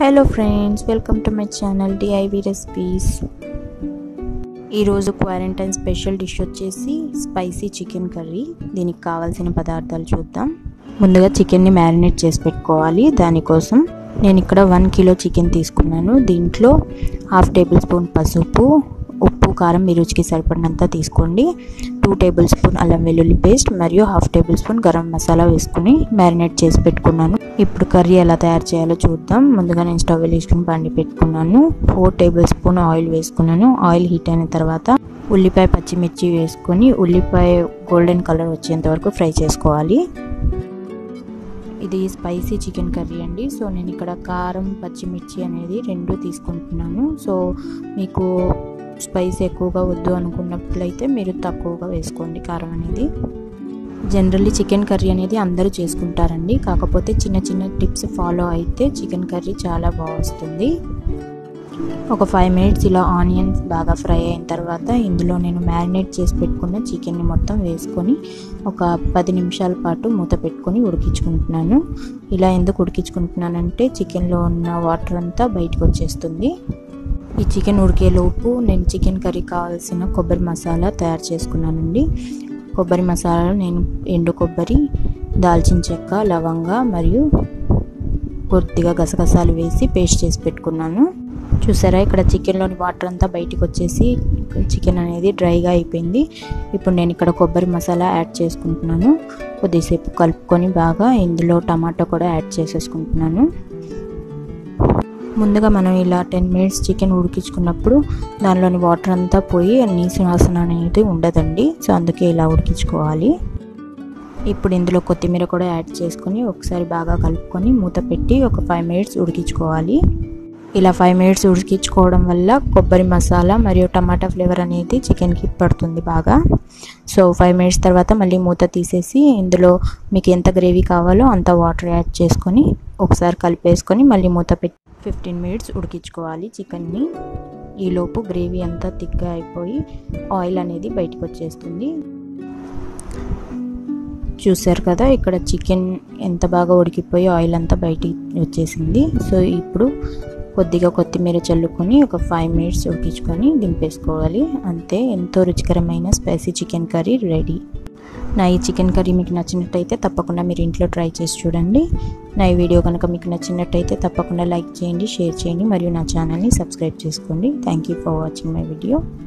hello friends welcome to my channel DIV recipes ఈరోజు quarantine special dish వచ్చేసి spicy chicken curry దీనికి కావాల్సిన పదార్థాలు చూద్దాం ముందుగా చికెన్ని మ్యారినేట్ చేసి పెట్టుకోవాలి దానికోసం నేను ఇక్కడ వన్ కిలో చికెన్ తీసుకున్నాను దీంట్లో హాఫ్ టేబుల్ స్పూన్ పసుపు ఉప్పు కారం మీ రుచికి సరిపడినంత తీసుకోండి టూ టేబుల్ స్పూన్ అల్లం వెల్లుల్లి పేస్ట్ మరియు half tablespoon garam masala వేసుకుని మ్యారినేట్ చేసి పెట్టుకున్నాను ఇప్పుడు కర్రీ ఎలా తయారు చేయాలో చూద్దాం ముందుగా నేను స్టవ్ వెలిగించుకుని బండి పెట్టుకున్నాను ఫోర్ టేబుల్ స్పూన్ ఆయిల్ వేసుకున్నాను ఆయిల్ హీట్ అయిన తర్వాత ఉల్లిపాయ పచ్చిమిర్చి వేసుకొని ఉల్లిపాయ గోల్డెన్ కలర్ వచ్చేంత వరకు ఫ్రై చేసుకోవాలి ఇది స్పైసీ చికెన్ కర్రీ అండి సో నేను ఇక్కడ కారం పచ్చిమిర్చి అనేది రెండు తీసుకుంటున్నాను సో మీకు స్పైస్ ఎక్కువగా వద్దు అనుకున్నట్లయితే మీరు తక్కువగా వేసుకోండి కారం అనేది జనరల్లీ చికెన్ కర్రీ అనేది అందరూ చేసుకుంటారండి కాకపోతే చిన్న చిన్న టిప్స్ ఫాలో అయితే చికెన్ కర్రీ చాలా బాగా వస్తుంది ఒక ఫైవ్ మినిట్స్ ఇలా ఆనియన్స్ బాగా ఫ్రై అయిన తర్వాత ఇందులో నేను మ్యారినేట్ చేసి పెట్టుకున్న చికెన్ని మొత్తం వేసుకొని ఒక పది నిమిషాల పాటు మూత పెట్టుకొని ఉడికించుకుంటున్నాను ఇలా ఎందుకు ఉడికించుకుంటున్నానంటే చికెన్లో ఉన్న వాటర్ అంతా బయటకు వచ్చేస్తుంది ఈ చికెన్ ఉడికేలోపు నేను చికెన్ కర్రీ కావాల్సిన కొబ్బరి మసాలా తయారు చేసుకున్నానండి కొబ్బరి మసాలాలో నేను ఎండు కొబ్బరి దాల్చిన చెక్క లవంగ మరియు కొద్దిగా గసగసాలు వేసి పేస్ట్ చేసి పెట్టుకున్నాను చూసారా ఇక్కడ చికెన్లోని వాటర్ అంతా బయటికి వచ్చేసి చికెన్ అనేది డ్రైగా అయిపోయింది ఇప్పుడు నేను ఇక్కడ కొబ్బరి మసాలా యాడ్ చేసుకుంటున్నాను కొద్దిసేపు కలుపుకొని బాగా ఇందులో టమాటో కూడా యాడ్ చేసేసుకుంటున్నాను ముందుగా మనం ఇలా టెన్ మినిట్స్ చికెన్ ఉడికించుకున్నప్పుడు దానిలోని వాటర్ అంతా పోయి నీసు వాసన అనేది ఉండదండి సో అందుకే ఇలా ఉడికించుకోవాలి ఇప్పుడు ఇందులో కొత్తిమీర కూడా యాడ్ చేసుకొని ఒకసారి బాగా కలుపుకొని మూత పెట్టి ఒక ఫైవ్ మినిట్స్ ఉడికించుకోవాలి ఇలా ఫైవ్ మినిట్స్ ఉడికించుకోవడం వల్ల కొబ్బరి మసాలా మరియు టమాటా ఫ్లేవర్ అనేది చికెన్కి పడుతుంది బాగా సో ఫైవ్ మినిట్స్ తర్వాత మళ్ళీ మూత తీసేసి ఇందులో మీకు ఎంత గ్రేవీ కావాలో అంత వాటర్ యాడ్ చేసుకొని ఒకసారి కలిపేసుకొని మళ్ళీ మూత పెట్టి ఫిఫ్టీన్ మినిట్స్ ఉడికించుకోవాలి చికెన్ని ఈలోపు గ్రేవీ అంతా థిక్గా అయిపోయి ఆయిల్ అనేది బయటకు వచ్చేస్తుంది చూసారు కదా ఇక్కడ చికెన్ ఎంత బాగా ఉడికిపోయి ఆయిల్ అంతా బయటికి వచ్చేసింది సో ఇప్పుడు కొద్దిగా కొత్తిమీర చల్లుకొని ఒక ఫైవ్ మినిట్స్ ఉడికించుకొని దింపేసుకోవాలి అంతే ఎంతో రుచికరమైన స్పైసీ చికెన్ కర్రీ రెడీ నా ఈ చికెన్ కర్రీ మీకు నచ్చినట్టయితే తప్పకుండా మీరు ఇంట్లో ట్రై చేసి చూడండి నా ఈ వీడియో కనుక మీకు నచ్చినట్టయితే తప్పకుండా లైక్ చేయండి షేర్ చేయండి మరియు నా ఛానల్ని సబ్స్క్రైబ్ చేసుకోండి thank you for watching my video